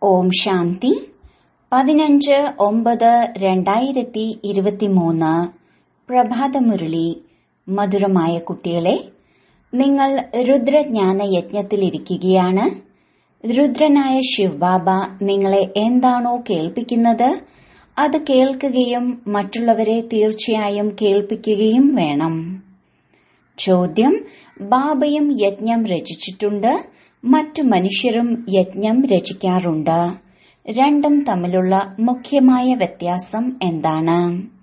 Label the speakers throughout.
Speaker 1: ഓം ശാന്തി പതിനഞ്ച് ഒമ്പത് രണ്ടായിരത്തി ഇരുപത്തിമൂന്ന് പ്രഭാതമുരളി മധുരമായ കുട്ടികളെ നിങ്ങൾ രുദ്രജ്ഞാന യജ്ഞത്തിലിരിക്കുകയാണ് രുദ്രനായ ശിവബാബ നിങ്ങളെ എന്താണോ കേൾപ്പിക്കുന്നത് അത് കേൾക്കുകയും മറ്റുള്ളവരെ തീർച്ചയായും കേൾപ്പിക്കുകയും വേണം ചോദ്യം ബാബയും യജ്ഞം രചിച്ചിട്ടുണ്ട് മറ്റു മനുഷ്യരും യജ്ഞം രചിക്കാറുണ്ട് രണ്ടും തമ്മിലുള്ള മുഖ്യമായ വ്യത്യാസം എന്താണ്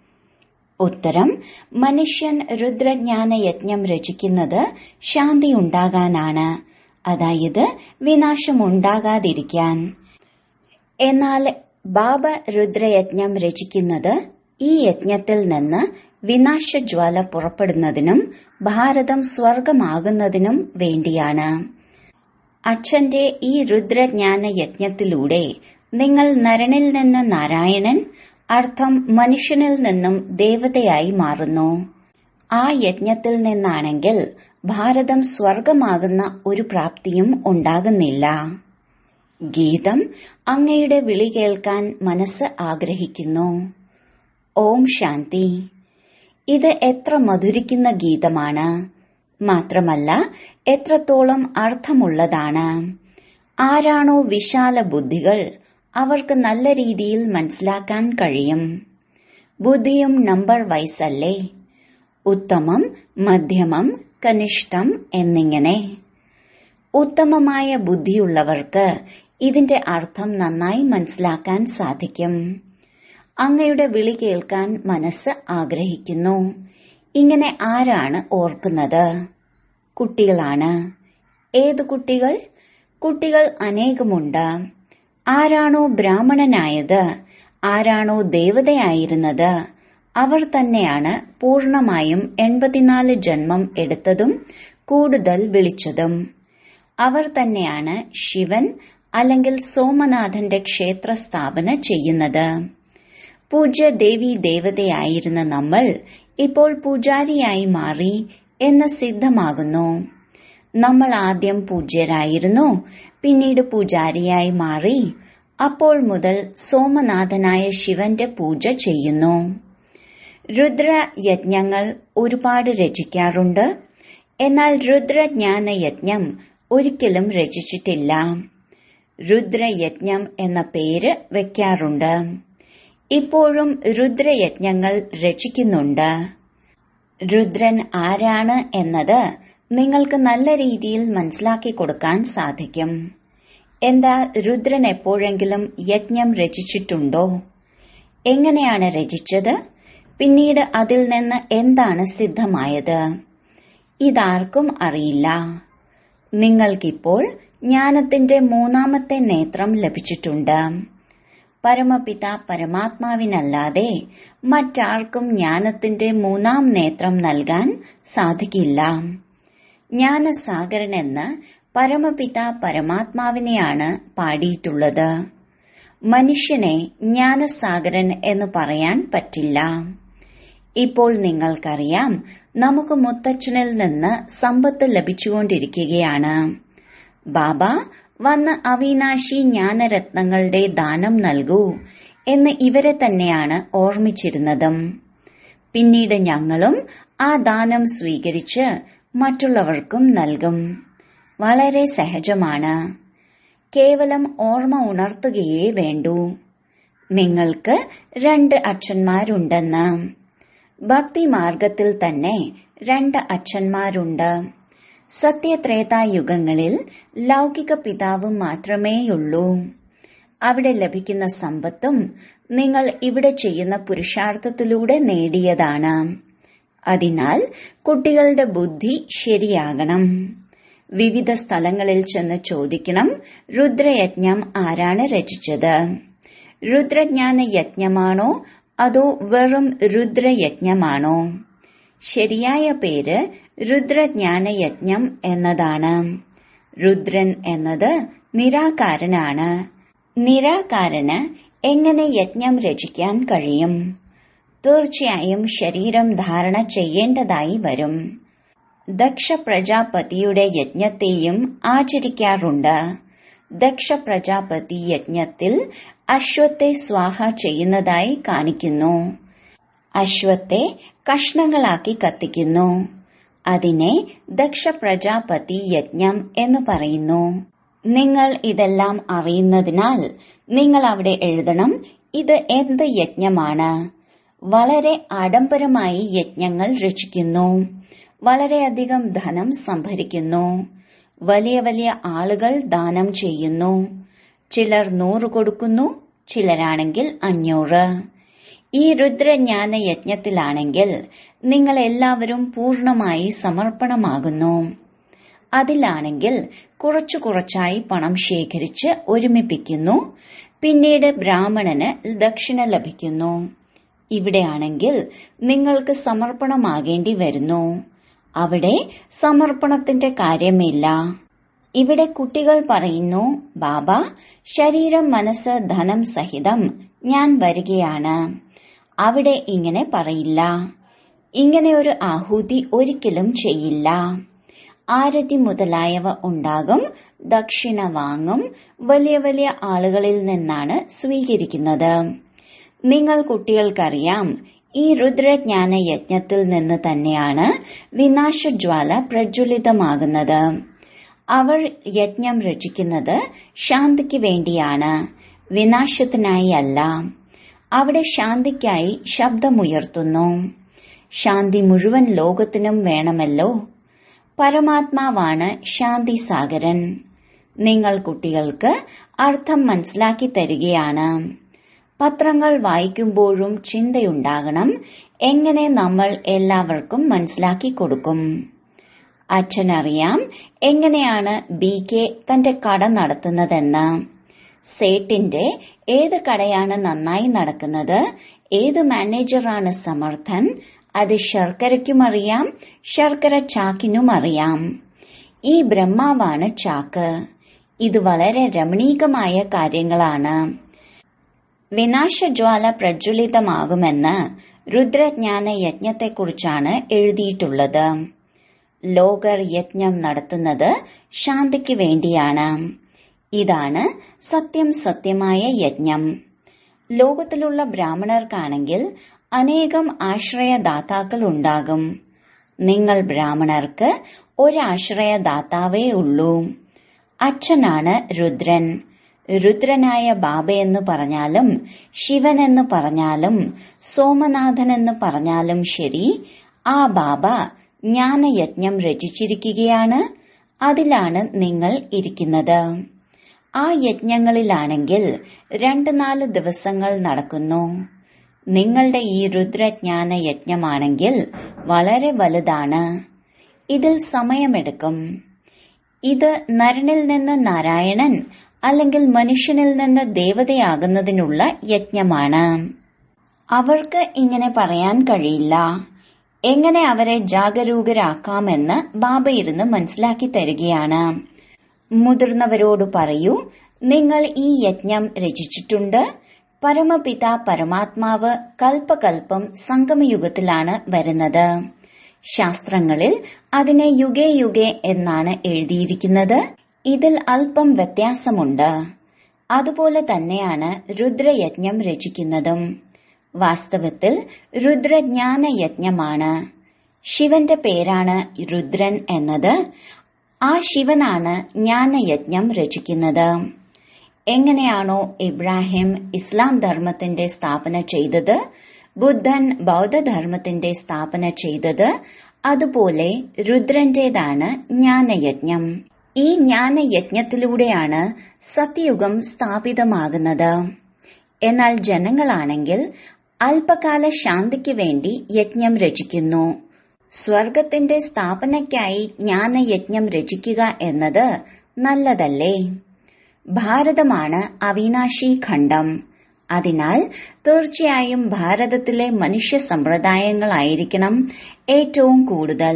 Speaker 1: ഉത്തരം മനുഷ്യൻ രുദ്രജ്ഞാന യജ്ഞം രചിക്കുന്നത് ശാന്തി ഉണ്ടാകാനാണ് അതായത് വിനാശമുണ്ടാകാതിരിക്കാൻ എന്നാൽ ബാബ രുദ്രയജ്ഞം രചിക്കുന്നത് ഈ യജ്ഞത്തിൽ നിന്ന് വിനാശജ്വാല പുറപ്പെടുന്നതിനും ഭാരതം സ്വർഗമാകുന്നതിനും വേണ്ടിയാണ് അച്ഛന്റെ ഈ രുദ്രജ്ഞാന യജ്ഞത്തിലൂടെ നിങ്ങൾ നരനിൽ നിന്ന് നാരായണൻ അർത്ഥം മനുഷ്യനിൽ നിന്നും ദേവതയായി മാറുന്നു ആ യജ്ഞത്തിൽ നിന്നാണെങ്കിൽ ഭാരതം സ്വർഗമാകുന്ന ഒരു പ്രാപ്തിയും ഉണ്ടാകുന്നില്ല ഗീതം അങ്ങയുടെ വിളി കേൾക്കാൻ മനസ്സ് ആഗ്രഹിക്കുന്നു ഓം ശാന്തി ഇത് എത്ര മധുരിക്കുന്ന ഗീതമാണ് മാത്രമല്ല എത്രത്തോളം അർത്ഥമുള്ളതാണ് ആരാണോ വിശാല ബുദ്ധികൾ അവർക്ക് നല്ല രീതിയിൽ മനസ്സിലാക്കാൻ കഴിയും ബുദ്ധിയും നമ്പർ വൈസല്ലേ ഉത്തമം മധ്യമം കനിഷ്ഠം എന്നിങ്ങനെ ഉത്തമമായ ബുദ്ധിയുള്ളവർക്ക് ഇതിന്റെ അർത്ഥം നന്നായി മനസ്സിലാക്കാൻ സാധിക്കും അങ്ങയുടെ വിളി കേൾക്കാൻ മനസ്സ് ആഗ്രഹിക്കുന്നു ഇങ്ങനെ ആരാണ് ഓർക്കുന്നത് കുട്ടികളാണ് ഏതു കുട്ടികൾ കുട്ടികൾ അനേകമുണ്ട് ആരാണോ ബ്രാഹ്മണനായത് ആരാണോ ദേവതയായിരുന്നത് അവർ തന്നെയാണ് പൂർണമായും എൺപത്തിനാല് ജന്മം എടുത്തതും കൂടുതൽ വിളിച്ചതും അവർ തന്നെയാണ് ശിവൻ അല്ലെങ്കിൽ സോമനാഥന്റെ ക്ഷേത്ര സ്ഥാപന ചെയ്യുന്നത് പൂജ്യ ദേവി ദേവതയായിരുന്ന നമ്മൾ ഇപ്പോൾ പൂജാരിയായി മാറി എന്ന് സിദ്ധമാകുന്നു നമ്മൾ ആദ്യം പൂജ്യരായിരുന്നു പിന്നീട് പൂജാരിയായി മാറി അപ്പോൾ മുതൽ സോമനാഥനായ ശിവന്റെ പൂജ ചെയ്യുന്നു രുദ്ര യജ്ഞങ്ങൾ ഒരുപാട് രചിക്കാറുണ്ട് എന്നാൽ രുദ്രജ്ഞാന യജ്ഞം ഒരിക്കലും രചിച്ചിട്ടില്ല രുദ്രയജ്ഞം എന്ന പേര് വെക്കാറുണ്ട് ഇപ്പോഴും രുദ്രയജ്ഞങ്ങൾ രചിക്കുന്നുണ്ട് രുദ്രൻ ആരാണ് എന്നത് നിങ്ങൾക്ക് നല്ല രീതിയിൽ മനസ്സിലാക്കി കൊടുക്കാൻ സാധിക്കും എന്താ രുദ്രൻ എപ്പോഴെങ്കിലും യജ്ഞം രചിച്ചിട്ടുണ്ടോ എങ്ങനെയാണ് രചിച്ചത് പിന്നീട് അതിൽ നിന്ന് എന്താണ് സിദ്ധമായത് ഇതാർക്കും അറിയില്ല നിങ്ങൾക്കിപ്പോൾ ജ്ഞാനത്തിന്റെ മൂന്നാമത്തെ നേത്രം ലഭിച്ചിട്ടുണ്ട് പരമപിത പരമാത്മാവിനല്ലാതെ മറ്റാർക്കും ജ്ഞാനത്തിന്റെ മൂന്നാം നേത്രം നൽകാൻ സാധിക്കില്ല ജ്ഞാനസാഗരനെന്ന് പരമപിത പരമാത്മാവിനെയാണ് പാടിയിട്ടുള്ളത് മനുഷ്യനെ ജ്ഞാനസാഗരൻ എന്ന് പറയാൻ പറ്റില്ല ഇപ്പോൾ നിങ്ങൾക്കറിയാം നമുക്ക് മുത്തച്ഛനിൽ നിന്ന് സമ്പത്ത് ലഭിച്ചുകൊണ്ടിരിക്കുകയാണ് ബാബ വന്ന് അവിനാശി ജ്ഞാനരത്നങ്ങളുടെ ദാനം നൽകൂ എന്ന് ഇവരെ തന്നെയാണ് ഓർമ്മിച്ചിരുന്നതും പിന്നീട് ഞങ്ങളും ആ ദാനം സ്വീകരിച്ച് മറ്റുള്ളവർക്കും നൽകും വളരെ സഹജമാണ് കേവലം ഓർമ്മ ഉണർത്തുകയേ വേണ്ടൂ നിങ്ങൾക്ക് രണ്ട് അച്ഛന്മാരുണ്ടെന്ന് ഭക്തി മാർഗത്തിൽ തന്നെ രണ്ട് അച്ഛന്മാരുണ്ട് സത്യത്രേതായുഗങ്ങളിൽ ലൗകിക പിതാവ് മാത്രമേയുള്ളൂ അവിടെ ലഭിക്കുന്ന സമ്പത്തും നിങ്ങൾ ഇവിടെ ചെയ്യുന്ന പുരുഷാർത്ഥത്തിലൂടെ നേടിയതാണ് അതിനാൽ കുട്ടികളുടെ ബുദ്ധി ശരിയാകണം വിവിധ സ്ഥലങ്ങളിൽ ചെന്ന് ചോദിക്കണം രുദ്രയജ്ഞം ആരാണ് രചിച്ചത് രുദ്രജ്ഞാന യജ്ഞമാണോ അതോ വെറും രുദ്രയജ്ഞമാണോ ശരിയായ പേര് രുദ്രജ്ഞാനയജ്ഞം എന്നതാണ് രുദ്രൻ എന്നത് നിരാകാരനാണ് നിരാകാരന് എങ്ങനെ യജ്ഞം രചിക്കാൻ കഴിയും തീർച്ചയായും ശരീരം ധാരണ ചെയ്യേണ്ടതായി വരും ദക്ഷ പ്രജാപതിയുടെ യജ്ഞത്തെയും ആചരിക്കാറുണ്ട് ദക്ഷ പ്രജാപതി യജ്ഞത്തിൽ അശ്വത്തെ സ്വാഹ ചെയ്യുന്നതായി കാണിക്കുന്നു അശ്വത്തെ കഷ്ണങ്ങളാക്കി കത്തിക്കുന്നു അതിനെ ദക്ഷ പ്രജാപതി യജ്ഞം എന്ന് പറയുന്നു നിങ്ങൾ ഇതെല്ലാം അറിയുന്നതിനാൽ നിങ്ങൾ അവിടെ എഴുതണം ഇത് എന്ത് യജ്ഞമാണ് വളരെ ആഡംബരമായി യജ്ഞങ്ങൾ രചിക്കുന്നു വളരെയധികം ധനം സംഭരിക്കുന്നു വലിയ വലിയ ആളുകൾ ദാനം ചെയ്യുന്നു ചിലർ നൂറ് കൊടുക്കുന്നു ചിലരാണെങ്കിൽ അഞ്ഞൂറ് ഈ രുദ്രജ്ഞാന യജ്ഞത്തിലാണെങ്കിൽ നിങ്ങൾ എല്ലാവരും പൂർണമായി സമർപ്പണമാകുന്നു അതിലാണെങ്കിൽ കുറച്ചു കുറച്ചായി പണം ശേഖരിച്ച് ഒരുമിപ്പിക്കുന്നു പിന്നീട് ബ്രാഹ്മണന് ദക്ഷിണ ലഭിക്കുന്നു ഇവിടെയാണെങ്കിൽ നിങ്ങൾക്ക് സമർപ്പണമാകേണ്ടി വരുന്നു അവിടെ സമർപ്പണത്തിന്റെ കാര്യമില്ല ഇവിടെ കുട്ടികൾ പറയുന്നു ബാബ ശരീരം മനസ്സ് ധനം സഹിതം ഞാൻ വരികയാണ് അവിടെ ഇങ്ങനെ പറയില്ല ഇങ്ങനെ ഒരു ആഹൂതി ഒരിക്കലും ചെയ്യില്ല ആരതി മുതലായവ ഉണ്ടാകും ദക്ഷിണ വാങ്ങും വലിയ വലിയ ആളുകളിൽ നിന്നാണ് സ്വീകരിക്കുന്നത് നിങ്ങൾ കുട്ടികൾക്കറിയാം ഈ രുദ്രജ്ഞാന യജ്ഞത്തിൽ നിന്ന് തന്നെയാണ് വിനാശജ്വാല പ്രജ്വലിതമാകുന്നത് അവർ യജ്ഞം രചിക്കുന്നത് ശാന്തിക്ക് വേണ്ടിയാണ് വിനാശത്തിനായി അല്ല അവിടെ ശാന്തിക്കായി ശബ്ദമുയർത്തുന്നു ശാന്തി മുഴുവൻ ലോകത്തിനും വേണമല്ലോ പരമാത്മാവാണ് ശാന്തി സാഗരൻ നിങ്ങൾ കുട്ടികൾക്ക് അർത്ഥം മനസ്സിലാക്കി തരികയാണ് പത്രങ്ങൾ വായിക്കുമ്പോഴും ചിന്തയുണ്ടാകണം എങ്ങനെ നമ്മൾ എല്ലാവർക്കും മനസ്സിലാക്കി കൊടുക്കും അച്ഛനറിയാം എങ്ങനെയാണ് ബി കെ തന്റെ കട നടത്തുന്നതെന്ന് സേട്ടിന്റെ ഏത് കടയാണ് നന്നായി നടക്കുന്നത് ഏത് മാനേജറാണ് സമർത്ഥൻ അത് ശർക്കരയ്ക്കും അറിയാം ശർക്കര ചാക്കിനും അറിയാം ഈ ബ്രഹ്മാവാണ് ചാക്ക് ഇത് വളരെ രമണീകമായ കാര്യങ്ങളാണ് വിനാശജ്വാല പ്രജ്വലിതമാകുമെന്ന് രുദ്രജ്ഞാന യജ്ഞത്തെക്കുറിച്ചാണ് എഴുതിയിട്ടുള്ളത് ലോകർ യജ്ഞം നടത്തുന്നത് ശാന്തിക്ക് വേണ്ടിയാണ് ഇതാണ് സത്യം സത്യമായ യജ്ഞം ലോകത്തിലുള്ള ബ്രാഹ്മണർക്കാണെങ്കിൽ അനേകം ആശ്രയദാതാക്കൾ ഉണ്ടാകും നിങ്ങൾ ബ്രാഹ്മണർക്ക് ഒരാശ്രയദാതാവേ ഉള്ളൂ അച്ഛനാണ് രുദ്രൻ രുദ്രനായ ബാബയെന്ന് പറഞ്ഞാലും ശിവൻ എന്ന് പറഞ്ഞാലും സോമനാഥൻ എന്ന് പറഞ്ഞാലും ശരി ആ ബാബ ജ്ഞാനയജ്ഞം രചിച്ചിരിക്കുകയാണ് അതിലാണ് നിങ്ങൾ ഇരിക്കുന്നത് ആ യജ്ഞങ്ങളിലാണെങ്കിൽ രണ്ട് നാല് ദിവസങ്ങൾ നടക്കുന്നു നിങ്ങളുടെ ഈ രുദ്രജ്ഞാന യജ്ഞമാണെങ്കിൽ വളരെ വലുതാണ് ഇതിൽ സമയമെടുക്കും ഇത് നരനിൽ നിന്ന് നാരായണൻ അല്ലെങ്കിൽ മനുഷ്യനിൽ നിന്ന് ദേവതയാകുന്നതിനുള്ള യജ്ഞമാണ് അവർക്ക് ഇങ്ങനെ പറയാൻ കഴിയില്ല എങ്ങനെ അവരെ ജാഗരൂകരാക്കാമെന്ന് ബാബ ഇരുന്ന് മനസ്സിലാക്കി തരികയാണ് മുതിർന്നവരോട് പറയൂ നിങ്ങൾ ഈ യജ്ഞം രചിച്ചിട്ടുണ്ട് പരമപിത പരമാത്മാവ് കൽപ്പകൽപ്പം സംഗമയുഗത്തിലാണ് വരുന്നത് ശാസ്ത്രങ്ങളിൽ അതിനെ യുഗേ യുഗേ എന്നാണ് എഴുതിയിരിക്കുന്നത് ഇതിൽ അല്പം വ്യത്യാസമുണ്ട് അതുപോലെ തന്നെയാണ് രുദ്രയജ്ഞം രചിക്കുന്നതും വാസ്തവത്തിൽ രുദ്രജ്ഞാന യജ്ഞമാണ് ശിവന്റെ പേരാണ് രുദ്രൻ എന്നത് ആ ശിവനാണ് ജ്ഞാനയജ്ഞം രചിക്കുന്നത് എങ്ങനെയാണോ ഇബ്രാഹിം ഇസ്ലാം ധർമ്മത്തിന്റെ സ്ഥാപന ചെയ്തത് ബുദ്ധൻ ബൗദ്ധധർമ്മത്തിന്റെ സ്ഥാപന ചെയ്തത് അതുപോലെ രുദ്രന്റേതാണ് ജ്ഞാനയജ്ഞം ഈ ജ്ഞാനയജ്ഞത്തിലൂടെയാണ് സത്യയുഗം സ്ഥാപിതമാകുന്നത് എന്നാൽ ജനങ്ങളാണെങ്കിൽ അല്പകാല ശാന്തിക്ക് വേണ്ടി യജ്ഞം രചിക്കുന്നു സ്വർഗത്തിന്റെ സ്ഥാപനയ്ക്കായി ജ്ഞാനയജ്ഞം രചിക്കുക എന്നത് നല്ലതല്ലേ ഭാരതമാണ് അവിനാശി ഖണ്ഡം അതിനാൽ തീർച്ചയായും ഭാരതത്തിലെ മനുഷ്യ സമ്പ്രദായങ്ങളായിരിക്കണം ഏറ്റവും കൂടുതൽ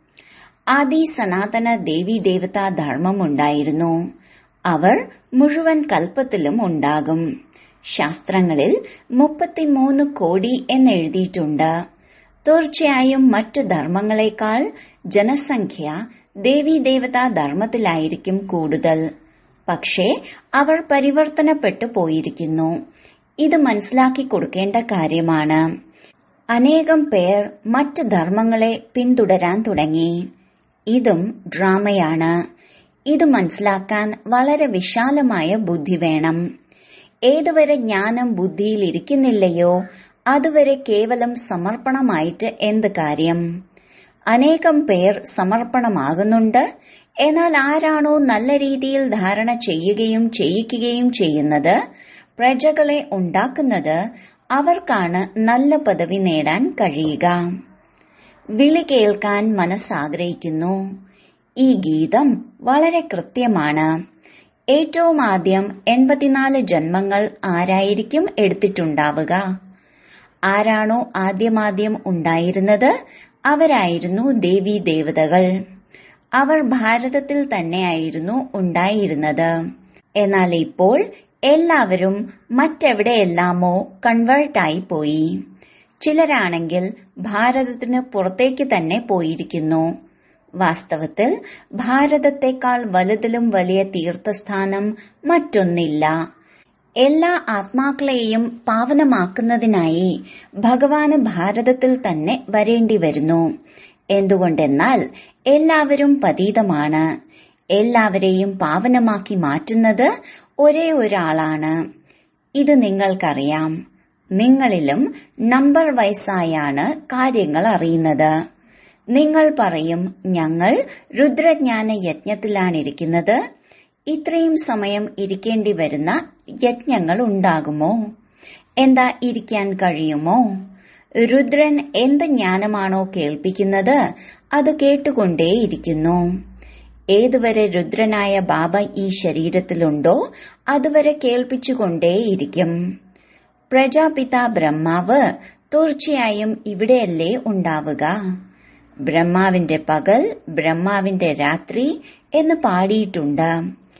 Speaker 1: ആദി സനാതന ദേവി ദേവതാ ധർമ്മം ഉണ്ടായിരുന്നു അവർ മുഴുവൻ കൽപ്പത്തിലും ഉണ്ടാകും ശാസ്ത്രങ്ങളിൽ മുപ്പത്തിമൂന്ന് കോടി എന്നെഴുതിയിട്ടുണ്ട് തീർച്ചയായും മറ്റു ധർമ്മങ്ങളെക്കാൾ ജനസംഖ്യ ദേവി ദേവതാ ധർമ്മത്തിലായിരിക്കും കൂടുതൽ പക്ഷേ അവർ പരിവർത്തനപ്പെട്ടു പോയിരിക്കുന്നു ഇത് മനസ്സിലാക്കി കൊടുക്കേണ്ട കാര്യമാണ് അനേകം പേർ മറ്റ് ധർമ്മങ്ങളെ പിന്തുടരാൻ തുടങ്ങി ഇതും ഡ്രാമയാണ് ഇത് മനസ്സിലാക്കാൻ വളരെ വിശാലമായ ബുദ്ധി വേണം ഏതുവരെ ജ്ഞാനം ബുദ്ധിയിൽ ഇരിക്കുന്നില്ലയോ അതുവരെ കേവലം സമർപ്പണമായിട്ട് എന്ത് കാര്യം അനേകം പേർ സമർപ്പണമാകുന്നുണ്ട് എന്നാൽ ആരാണോ നല്ല രീതിയിൽ ധാരണ ചെയ്യുകയും ചെയ്യിക്കുകയും ചെയ്യുന്നത് പ്രജകളെ ഉണ്ടാക്കുന്നത് അവർക്കാണ് നല്ല പദവി നേടാൻ കഴിയുക വിളി കേൾക്കാൻ മനസ്സാഗ്രഹിക്കുന്നു ഈ ഗീതം വളരെ കൃത്യമാണ് ഏറ്റവും ആദ്യം എൺപത്തിനാല് ജന്മങ്ങൾ ആരായിരിക്കും എടുത്തിട്ടുണ്ടാവുക ആരാണോ ആദ്യമാദ്യം ഉണ്ടായിരുന്നത് അവരായിരുന്നു ദേവീ ദേവതകൾ അവർ ഭാരതത്തിൽ തന്നെയായിരുന്നു ഉണ്ടായിരുന്നത് എന്നാൽ ഇപ്പോൾ എല്ലാവരും മറ്റെവിടെയെല്ലാമോ കൺവേർട്ടായി പോയി ചിലരാണെങ്കിൽ ഭാരതത്തിന് പുറത്തേക്ക് തന്നെ പോയിരിക്കുന്നു വാസ്തവത്തിൽ ഭാരതത്തെക്കാൾ വലുതിലും വലിയ തീർത്ഥസ്ഥാനം മറ്റൊന്നില്ല എല്ലാ ആത്മാക്കളെയും പാവനമാക്കുന്നതിനായി ഭഗവാന് ഭാരതത്തിൽ തന്നെ വരേണ്ടി വരുന്നു എന്തുകൊണ്ടെന്നാൽ എല്ലാവരും പതീതമാണ് എല്ലാവരെയും പാവനമാക്കി മാറ്റുന്നത് ഒരേ ഒരാളാണ് ഇത് നിങ്ങൾക്കറിയാം നിങ്ങളിലും നമ്പർ വയസ്സായാണ് കാര്യങ്ങൾ അറിയുന്നത് നിങ്ങൾ പറയും ഞങ്ങൾ രുദ്രജ്ഞാന യജ്ഞത്തിലാണിരിക്കുന്നത് ഇത്രയും സമയം ഇരിക്കേണ്ടി വരുന്ന യജ്ഞങ്ങൾ ഉണ്ടാകുമോ എന്താ ഇരിക്കാൻ കഴിയുമോ രുദ്രൻ എന്ത് ജ്ഞാനമാണോ കേൾപ്പിക്കുന്നത് അത് കേട്ടുകൊണ്ടേയിരിക്കുന്നു ഏതുവരെ രുദ്രനായ ബാബ ഈ ശരീരത്തിലുണ്ടോ അതുവരെ കേൾപ്പിച്ചുകൊണ്ടേയിരിക്കും പ്രജാപിത ബ്രഹ്മാവ് തീർച്ചയായും ഇവിടെയല്ലേ ഉണ്ടാവുക ബ്രഹ്മാവിന്റെ പകൽ ബ്രഹ്മാവിന്റെ രാത്രി എന്ന് പാടിയിട്ടുണ്ട്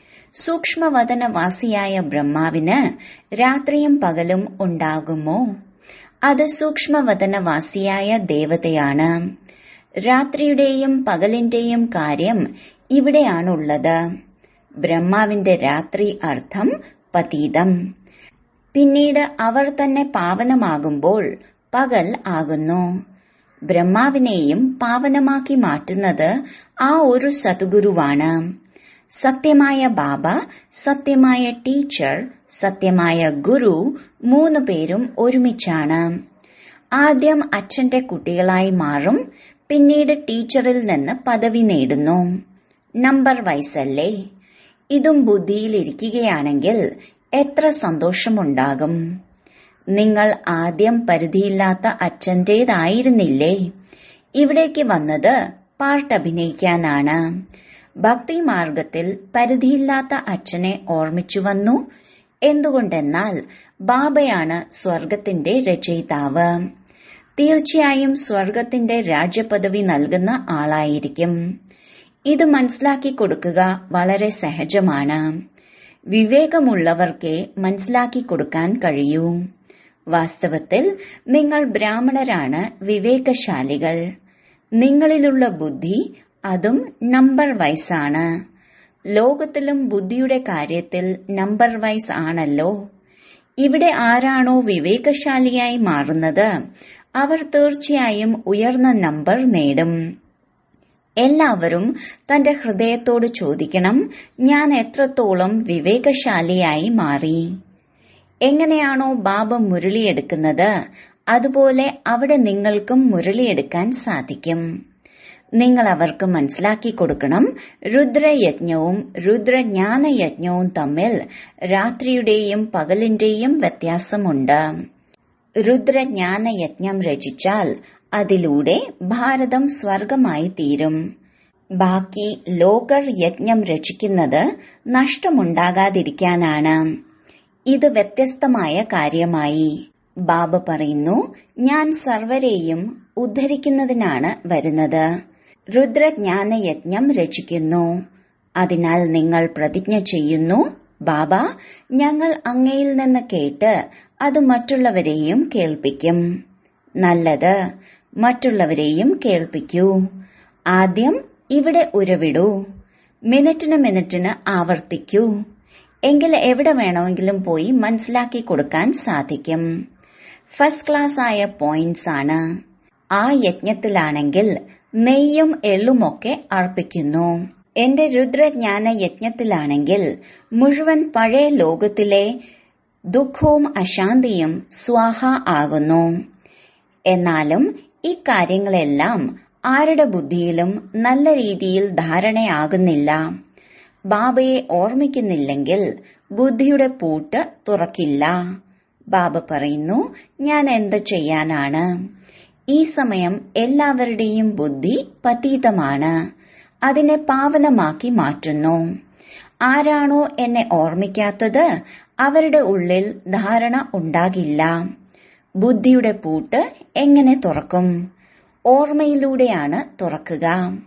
Speaker 1: സൂക്ഷ്മവതനവാസിയായ ബ്രഹ്മാവിന് രാത്രിയും പകലും ഉണ്ടാകുമോ അത് സൂക്ഷ്മവതനവാസിയായ ദേവതയാണ് രാത്രിയുടെയും പകലിന്റെയും കാര്യം ഇവിടെയാണുള്ളത് ബ്രഹ്മാവിന്റെ രാത്രി അർത്ഥം പതീതം പിന്നീട് അവർ തന്നെ പാവനമാകുമ്പോൾ പകൽ ആകുന്നു ബ്രഹ്മാവിനെയും പാവനമാക്കി മാറ്റുന്നത് ആ ഒരു സദ്ഗുരുവാണ് സത്യമായ ബാബ സത്യമായ ടീച്ചർ സത്യമായ ഗുരു മൂന്ന് പേരും ഒരുമിച്ചാണ് ആദ്യം അച്ഛന്റെ കുട്ടികളായി മാറും പിന്നീട് ടീച്ചറിൽ നിന്ന് പദവി നേടുന്നു നമ്പർ വയസ്സല്ലേ ഇതും ബുദ്ധിയിലിരിക്കുകയാണെങ്കിൽ എത്ര സന്തോഷമുണ്ടാകും നിങ്ങൾ ആദ്യം പരിധിയില്ലാത്ത അച്ഛന്റേതായിരുന്നില്ലേ ഇവിടേക്ക് വന്നത് പാർട്ട് അഭിനയിക്കാനാണ് ഭക്തി മാർഗത്തിൽ പരിധിയില്ലാത്ത അച്ഛനെ ഓർമ്മിച്ചു വന്നു എന്തുകൊണ്ടെന്നാൽ ബാബയാണ് സ്വർഗത്തിന്റെ രചയിതാവ് തീർച്ചയായും സ്വർഗത്തിന്റെ രാജ്യപദവി നൽകുന്ന ആളായിരിക്കും ഇത് മനസ്സിലാക്കി കൊടുക്കുക വളരെ സഹജമാണ് വിവേകമുള്ളവർക്കേ മനസ്സിലാക്കി കൊടുക്കാൻ കഴിയൂ വാസ്തവത്തിൽ നിങ്ങൾ ബ്രാഹ്മണരാണ് വിവേകശാലികൾ നിങ്ങളിലുള്ള ബുദ്ധി അതും നമ്പർ വൈസാണ് ലോകത്തിലും ബുദ്ധിയുടെ കാര്യത്തിൽ നമ്പർ വൈസ് ആണല്ലോ ഇവിടെ ആരാണോ വിവേകശാലിയായി മാറുന്നത് അവർ തീർച്ചയായും ഉയർന്ന നമ്പർ നേടും എല്ലാവരും തന്റെ ഹൃദയത്തോട് ചോദിക്കണം ഞാൻ എത്രത്തോളം വിവേകശാലിയായി മാറി എങ്ങനെയാണോ ബാബ മുരളിയെടുക്കുന്നത് അതുപോലെ അവിടെ നിങ്ങൾക്കും മുരളിയെടുക്കാൻ സാധിക്കും നിങ്ങൾ അവർക്ക് മനസ്സിലാക്കി കൊടുക്കണം രുദ്രയജ്ഞവും രുദ്രജ്ഞാനയജ്ഞവും തമ്മിൽ രാത്രിയുടെയും പകലിന്റെയും വ്യത്യാസമുണ്ട് രുദ്രജ്ഞാനയജ്ഞം രചിച്ചാൽ അതിലൂടെ ഭാരതം സ്വർഗമായി തീരും ബാക്കി ലോകർ യജ്ഞം രചിക്കുന്നത് നഷ്ടമുണ്ടാകാതിരിക്കാനാണ് ഇത് വ്യത്യസ്തമായ കാര്യമായി ബാബ പറയുന്നു ഞാൻ സർവരെയും ഉദ്ധരിക്കുന്നതിനാണ് വരുന്നത് രുദ്രജ്ഞാനയജ്ഞം രചിക്കുന്നു അതിനാൽ നിങ്ങൾ പ്രതിജ്ഞ ചെയ്യുന്നു ബാബ ഞങ്ങൾ അങ്ങയിൽ നിന്ന് കേട്ട് അത് മറ്റുള്ളവരെയും കേൾപ്പിക്കും നല്ലത് മറ്റുള്ളവരെയും കേൾപ്പിക്കൂ ആദ്യം ഇവിടെ ഉരവിടൂ മിനിറ്റിന് മിനിറ്റിന് ആവർത്തിക്കൂ എങ്കിൽ എവിടെ വേണമെങ്കിലും പോയി മനസ്സിലാക്കി കൊടുക്കാൻ സാധിക്കും ഫസ്റ്റ് ക്ലാസ് ആയ പോയിന്റ്സ് ആണ് ആ യജ്ഞത്തിലാണെങ്കിൽ നെയ്യും എള്ളുമൊക്കെ അർപ്പിക്കുന്നു എന്റെ രുദ്രജ്ഞാന യജ്ഞത്തിലാണെങ്കിൽ മുഴുവൻ പഴയ ലോകത്തിലെ ദുഃഖവും അശാന്തിയും സ്വാഹ ആകുന്നു എന്നാലും ഇക്കാര്യങ്ങളെല്ലാം ആരുടെ ബുദ്ധിയിലും നല്ല രീതിയിൽ ധാരണയാകുന്നില്ല ബാബയെ ഓർമ്മിക്കുന്നില്ലെങ്കിൽ ബുദ്ധിയുടെ പൂട്ട് തുറക്കില്ല ബാബ പറയുന്നു ഞാൻ എന്ത് ചെയ്യാനാണ് ഈ സമയം എല്ലാവരുടെയും ബുദ്ധി പതീതമാണ് അതിനെ പാവനമാക്കി മാറ്റുന്നു ആരാണോ എന്നെ ഓർമ്മിക്കാത്തത് അവരുടെ ഉള്ളിൽ ധാരണ ഉണ്ടാകില്ല ബുദ്ധിയുടെ പൂട്ട് എങ്ങനെ തുറക്കും ഓർമ്മയിലൂടെയാണ് തുറക്കുക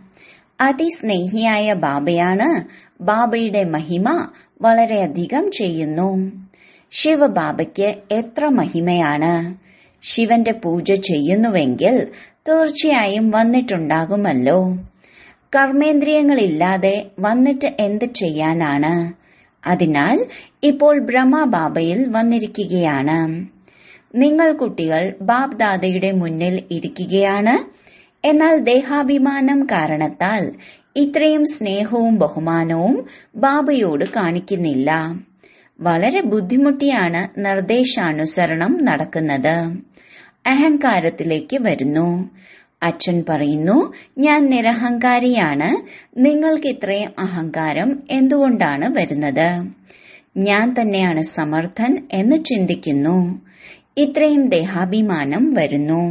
Speaker 1: അതിസ്നേഹിയായ ബാബയാണ് ബാബയുടെ മഹിമ വളരെയധികം ചെയ്യുന്നു ശിവബാബയ്ക്ക് എത്ര മഹിമയാണ് ശിവന്റെ പൂജ ചെയ്യുന്നുവെങ്കിൽ തീർച്ചയായും വന്നിട്ടുണ്ടാകുമല്ലോ കർമ്മേന്ദ്രിയങ്ങളില്ലാതെ വന്നിട്ട് എന്ത് ചെയ്യാനാണ് അതിനാൽ ഇപ്പോൾ ബ്രഹ്മബാബയിൽ വന്നിരിക്കുകയാണ് നിങ്ങൾ കുട്ടികൾ ബാബ് ദാദയുടെ മുന്നിൽ ഇരിക്കുകയാണ് എന്നാൽ ദേഹാഭിമാനം കാരണത്താൽ ഇത്രയും സ്നേഹവും ബഹുമാനവും ബാബയോട് കാണിക്കുന്നില്ല വളരെ ബുദ്ധിമുട്ടിയാണ് നിർദ്ദേശാനുസരണം നടക്കുന്നത് അഹങ്കാരത്തിലേക്ക് വരുന്നു അച്ഛൻ പറയുന്നു ഞാൻ നിരഹങ്കാരിയാണ് നിങ്ങൾക്ക് ഇത്രയും അഹങ്കാരം എന്തുകൊണ്ടാണ് വരുന്നത് ഞാൻ തന്നെയാണ് സമർത്ഥൻ എന്ന് ചിന്തിക്കുന്നു ഇത്രയും ദേഹാഭിമാനം വരുന്നു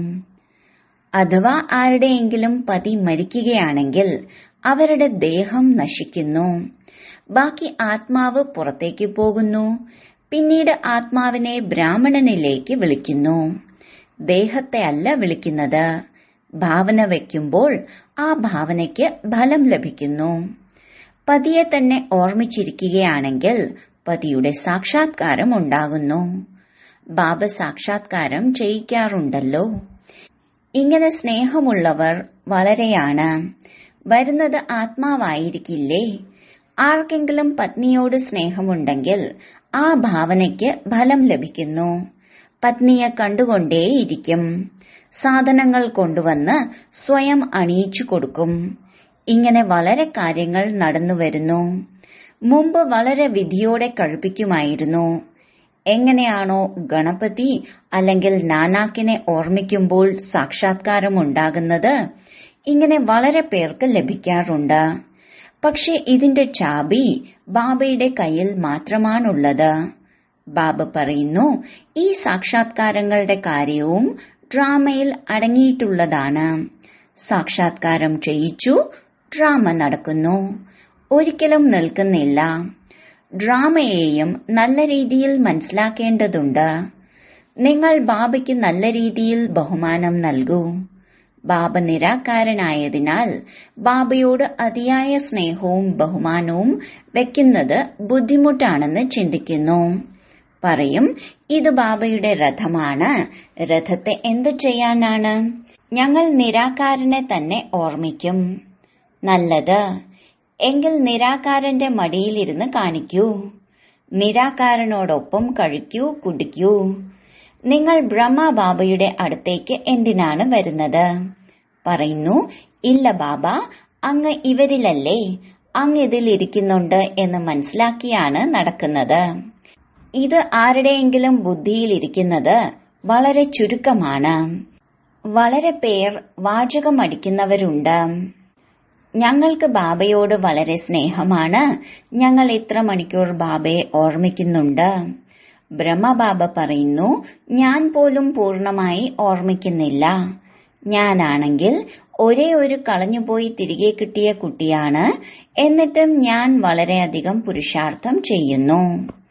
Speaker 1: അഥവാ ആരുടെയെങ്കിലും പതി മരിക്കുകയാണെങ്കിൽ അവരുടെ ദേഹം നശിക്കുന്നു ബാക്കി ആത്മാവ് പുറത്തേക്ക് പോകുന്നു പിന്നീട് ആത്മാവിനെ ബ്രാഹ്മണനിലേക്ക് വിളിക്കുന്നു ദേഹത്തെ അല്ല വിളിക്കുന്നത് ഭാവന വയ്ക്കുമ്പോൾ ആ ഭാവനയ്ക്ക് ഫലം ലഭിക്കുന്നു പതിയെ തന്നെ ഓർമ്മിച്ചിരിക്കുകയാണെങ്കിൽ പതിയുടെ സാക്ഷാത്കാരം ഉണ്ടാകുന്നു ബാബ സാക്ഷാത്കാരം ചെയ്യിക്കാറുണ്ടല്ലോ ഇങ്ങനെ സ്നേഹമുള്ളവർ വളരെയാണ് വരുന്നത് ആത്മാവായിരിക്കില്ലേ ആർക്കെങ്കിലും പത്നിയോട് സ്നേഹമുണ്ടെങ്കിൽ ആ ഭാവനയ്ക്ക് ഫലം ലഭിക്കുന്നു പത്നിയെ കണ്ടുകൊണ്ടേയിരിക്കും സാധനങ്ങൾ കൊണ്ടുവന്ന് സ്വയം അണിയിച്ചു കൊടുക്കും ഇങ്ങനെ വളരെ കാര്യങ്ങൾ നടന്നു വരുന്നു മുമ്പ് വളരെ വിധിയോടെ കഴിപ്പിക്കുമായിരുന്നു എങ്ങനെയാണോ ഗണപതി അല്ലെങ്കിൽ നാനാക്കിനെ ഓർമ്മിക്കുമ്പോൾ സാക്ഷാത്കാരം ഉണ്ടാകുന്നത് ഇങ്ങനെ വളരെ പേർക്ക് ലഭിക്കാറുണ്ട് പക്ഷെ ഇതിന്റെ ചാബി ബാബയുടെ കയ്യിൽ മാത്രമാണുള്ളത് ബാബ പറയുന്നു ഈ സാക്ഷാത്കാരങ്ങളുടെ കാര്യവും ഡ്രാമയിൽ അടങ്ങിയിട്ടുള്ളതാണ് സാക്ഷാത്കാരം ചെയ്യിച്ചു ഡ്രാമ നടക്കുന്നു ഒരിക്കലും നിൽക്കുന്നില്ല ഡ്രാമയെയും നല്ല രീതിയിൽ മനസ്സിലാക്കേണ്ടതുണ്ട് നിങ്ങൾ ബാബയ്ക്ക് നല്ല രീതിയിൽ ബഹുമാനം നൽകൂ ബാബ നിരാകാരനായതിനാൽ ബാബയോട് അതിയായ സ്നേഹവും ബഹുമാനവും വെക്കുന്നത് ബുദ്ധിമുട്ടാണെന്ന് ചിന്തിക്കുന്നു പറയും ഇത് ബാബയുടെ രഥമാണ് രഥത്തെ എന്തു ചെയ്യാനാണ് ഞങ്ങൾ നിരാകാരനെ തന്നെ ഓർമ്മിക്കും നല്ലത് എങ്കിൽ നിരാകാരന്റെ മടിയിലിരുന്ന് കാണിക്കൂ നിരാകാരനോടൊപ്പം കഴിക്കൂ കുടിക്കൂ നിങ്ങൾ ബ്രഹ്മ ബാബയുടെ അടുത്തേക്ക് എന്തിനാണ് വരുന്നത് പറയുന്നു ഇല്ല ബാബ അങ്ങ് ഇവരിലല്ലേ അങ്ങ് ഇതിൽ ഇരിക്കുന്നുണ്ട് എന്ന് മനസ്സിലാക്കിയാണ് നടക്കുന്നത് ഇത് ആരുടെയെങ്കിലും ബുദ്ധിയിലിരിക്കുന്നത് വളരെ ചുരുക്കമാണ് വളരെ പേർ വാചകമടിക്കുന്നവരുണ്ട് ഞങ്ങൾക്ക് ബാബയോട് വളരെ സ്നേഹമാണ് ഞങ്ങൾ ഇത്ര മണിക്കൂർ ബാബയെ ഓർമ്മിക്കുന്നുണ്ട് ബ്രഹ്മബാബ പറയുന്നു ഞാൻ പോലും പൂർണമായി ഓർമ്മിക്കുന്നില്ല ഞാനാണെങ്കിൽ ഒരേ ഒരു കളഞ്ഞുപോയി തിരികെ കിട്ടിയ കുട്ടിയാണ് എന്നിട്ടും ഞാൻ വളരെയധികം പുരുഷാർത്ഥം ചെയ്യുന്നു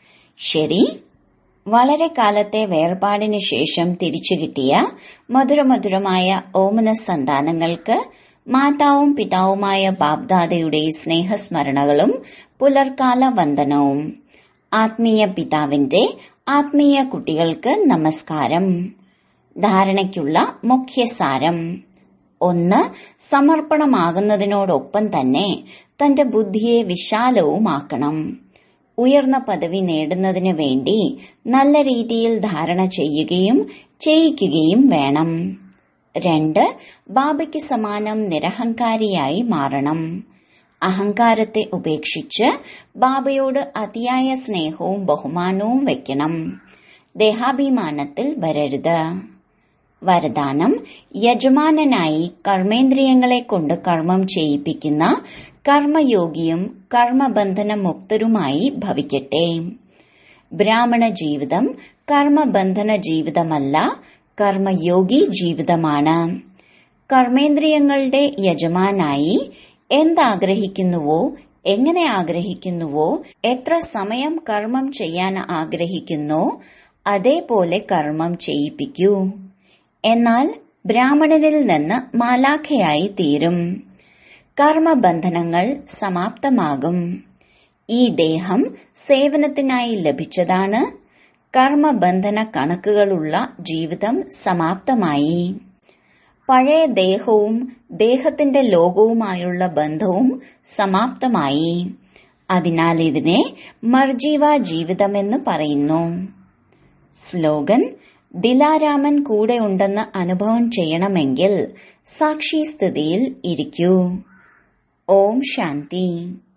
Speaker 1: ശരി വളരെ കാലത്തെ വേർപാടിന് ശേഷം തിരിച്ചു കിട്ടിയ മധുരമധുരമായ ഓമന സന്താനങ്ങൾക്ക് മാതാവും പിതാവുമായ ബാബ്ദാദയുടെ സ്നേഹസ്മരണകളും പുലർക്കാല വന്ദനവും ആത്മീയ പിതാവിന്റെ ആത്മീയ കുട്ടികൾക്ക് നമസ്കാരം ധാരണയ്ക്കുള്ള മുഖ്യസാരം ഒന്ന് സമർപ്പണമാകുന്നതിനോടൊപ്പം തന്നെ തന്റെ ബുദ്ധിയെ വിശാലവുമാക്കണം ഉയർന്ന പദവി നേടുന്നതിന് വേണ്ടി നല്ല രീതിയിൽ ധാരണ ചെയ്യുകയും ചെയ്യിക്കുകയും വേണം രണ്ട് ബാബയ്ക്ക് സമാനം നിരഹങ്കാരിയായി മാറണം അഹങ്കാരത്തെ ഉപേക്ഷിച്ച് ബാബയോട് അതിയായ സ്നേഹവും ബഹുമാനവും വെക്കണം ദേഹാഭിമാനത്തിൽ വരരുത് വരദാനം യജമാനനായി കർമ്മേന്ദ്രിയങ്ങളെ കൊണ്ട് കർമ്മം ചെയ്യിപ്പിക്കുന്ന കർമ്മയോഗിയും കർമ്മബന്ധന മുക്തരുമായി ഭവിക്കട്ടെ ബ്രാഹ്മണ ജീവിതം കർമ്മബന്ധന ജീവിതമല്ല കർമ്മയോഗി ജീവിതമാണ് കർമ്മേന്ദ്രിയങ്ങളുടെ യജമാനായി എന്താഗ്രഹിക്കുന്നുവോ എങ്ങനെ ആഗ്രഹിക്കുന്നുവോ എത്ര സമയം കർമ്മം ചെയ്യാൻ ആഗ്രഹിക്കുന്നോ അതേപോലെ കർമ്മം ചെയ്യിപ്പിക്കൂ എന്നാൽ ബ്രാഹ്മണനിൽ നിന്ന് മാലാഖയായി തീരും കർമ്മബന്ധനങ്ങൾ സമാപ്തമാകും ഈ ദേഹം സേവനത്തിനായി ലഭിച്ചതാണ് കർമ്മബന്ധന കണക്കുകളുള്ള ജീവിതം സമാപ്തമായി പഴയ ദേഹവും ദേഹത്തിന്റെ ലോകവുമായുള്ള ബന്ധവും സമാപ്തമായി അതിനാൽ ഇതിനെ മർജീവ ജീവിതമെന്ന് പറയുന്നു സ്ലോഗൻ ദിലാരാമൻ കൂടെ ഉണ്ടെന്ന് അനുഭവം ചെയ്യണമെങ്കിൽ സാക്ഷി സ്ഥിതിയിൽ ഇരിക്കൂ ഓം ശാന്തി